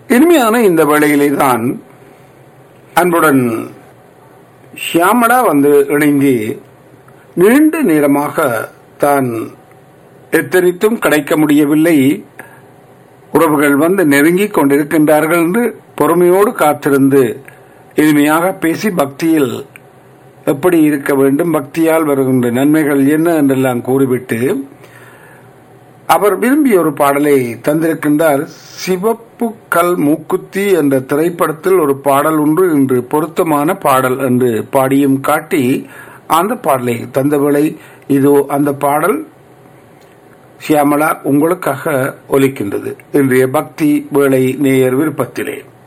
இனிமையான இந்த வேளையிலே தான் அன்புடன் ஷியாமளா வந்து இணைந்து நீண்ட நேரமாக தான் எத்தனித்தும் கிடைக்க முடியவில்லை உறவுகள் வந்து நெருங்கிக் கொண்டிருக்கின்றார்கள் என்று பொறுமையோடு காத்திருந்து இனிமையாக பேசி பக்தியில் எப்படி இருக்க வேண்டும் பக்தியால் வருகின்ற நன்மைகள் என்ன என்றெல்லாம் கூறிவிட்டு அவர் விரும்பிய ஒரு பாடலை தந்திருக்கின்றார் சிவப்பு கல் மூக்குத்தி என்ற திரைப்படத்தில் ஒரு பாடல் ஒன்று இன்று பொருத்தமான பாடல் என்று பாடியும் காட்டி அந்த பாடலை தந்தவளை இதோ அந்த பாடல் சியாமலா உங்களுக்காக ஒலிக்கின்றது இன்றைய பக்தி வேளை நேயர் விருப்பத்திலே